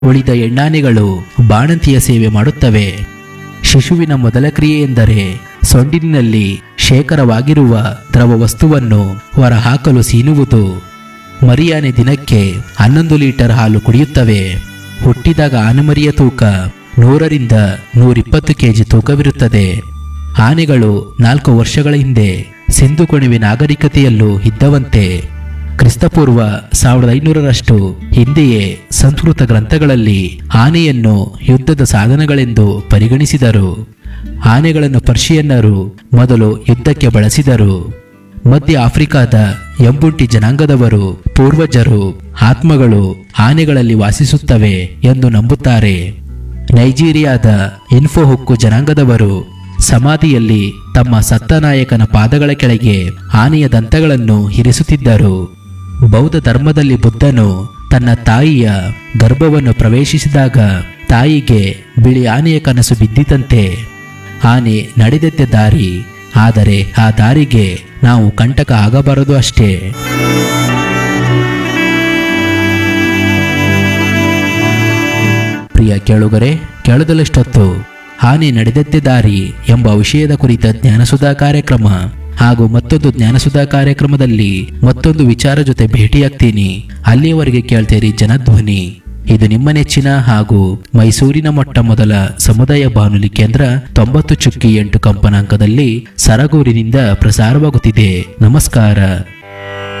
ಉಳಿದ ಹೆಣ್ಣಾನೆಗಳು ಬಾಣಂತಿಯ ಸೇವೆ ಮಾಡುತ್ತವೆ ಶಿಶುವಿನ ಮೊದಲ ಕ್ರಿಯೆ ಎಂದರೆ ಸೊಂಡಿಲಿನಲ್ಲಿ ಶೇಖರವಾಗಿರುವ ದ್ರವ ವಸ್ತುವನ್ನು ಹೊರಹಾಕಲು ಸೀನುವುದು ಮರಿಯಾನೆ ದಿನಕ್ಕೆ ಹನ್ನೊಂದು ಲೀಟರ್ ಹಾಲು ಕುಡಿಯುತ್ತವೆ ಹುಟ್ಟಿದಾಗ ಆನೆಮರಿಯ ತೂಕ ನೂರರಿಂದ ನೂರಿಪ್ಪತ್ತು ಕೆಜಿ ತೂಕವಿರುತ್ತದೆ ಆನೆಗಳು ನಾಲ್ಕು ವರ್ಷಗಳ ಹಿಂದೆ ಸಿಂಧು ಕೊಣವಿ ನಾಗರಿಕತೆಯಲ್ಲೂ ಇದ್ದವಂತೆ ಕ್ರಿಸ್ತಪೂರ್ವ ಸಾವಿರದ ಐನೂರರಷ್ಟು ಹಿಂದೆಯೇ ಸಂಸ್ಕೃತ ಗ್ರಂಥಗಳಲ್ಲಿ ಆನೆಯನ್ನು ಯುದ್ಧದ ಸಾಧನಗಳೆಂದು ಪರಿಗಣಿಸಿದರು ಆನೆಗಳನ್ನು ಪರ್ಷಿಯನ್ನರು ಮೊದಲು ಯುದ್ಧಕ್ಕೆ ಬಳಸಿದರು ಮಧ್ಯ ಆಫ್ರಿಕಾದ ಎಂಬುಂಟಿ ಜನಾಂಗದವರು ಪೂರ್ವಜರು ಆತ್ಮಗಳು ಆನೆಗಳಲ್ಲಿ ವಾಸಿಸುತ್ತವೆ ಎಂದು ನಂಬುತ್ತಾರೆ ನೈಜೀರಿಯಾದ ಇನ್ಫೋಹುಕ್ಕು ಜನಾಂಗದವರು ಸಮಾಧಿಯಲ್ಲಿ ತಮ್ಮ ಸತ್ತ ನಾಯಕನ ಪಾದಗಳ ಕೆಳಗೆ ಆನೆಯ ದಂತಗಳನ್ನು ಇರಿಸುತ್ತಿದ್ದರು ಬೌದ್ಧ ಧರ್ಮದಲ್ಲಿ ಬುದ್ಧನು ತನ್ನ ತಾಯಿಯ ಗರ್ಭವನ್ನು ಪ್ರವೇಶಿಸಿದಾಗ ತಾಯಿಗೆ ಬಿಳಿ ಆನೆಯ ಕನಸು ಬಿದ್ದಿತಂತೆ ಆನೆ ನಡೆದದ್ದ ದಾರಿ ಆದರೆ ಆ ದಾರಿಗೆ ನಾವು ಕಂಟಕ ಆಗಬಾರದು ಅಷ್ಟೇ ಪ್ರಿಯ ಕೇಳುಗರೆ ಕೇಳದಲ್ಲಷ್ಟೊತ್ತು ಆನೆ ನಡೆದದ್ದೇ ದಾರಿ ಎಂಬ ವಿಷಯದ ಕುರಿತ ಜ್ಞಾನಸುಧಾ ಕಾರ್ಯಕ್ರಮ ಹಾಗೂ ಮತ್ತೊಂದು ಜ್ಞಾನಸುಧಾ ಕಾರ್ಯಕ್ರಮದಲ್ಲಿ ಮತ್ತೊಂದು ವಿಚಾರ ಜೊತೆ ಭೇಟಿಯಾಗ್ತೀನಿ ಅಲ್ಲಿಯವರೆಗೆ ಕೇಳ್ತೀರಿ ಜನಧ್ವನಿ ಇದು ನಿಮ್ಮ ನೆಚ್ಚಿನ ಹಾಗೂ ಮೈಸೂರಿನ ಮೊಟ್ಟ ಮೊದಲ ಸಮುದಾಯ ಬಾನುಲಿ ಕೇಂದ್ರ ತೊಂಬತ್ತು ಚುಕ್ಕಿ ಎಂಟು ಕಂಪನಾಂಕದಲ್ಲಿ ಸರಗೂರಿನಿಂದ ಪ್ರಸಾರವಾಗುತ್ತಿದೆ ನಮಸ್ಕಾರ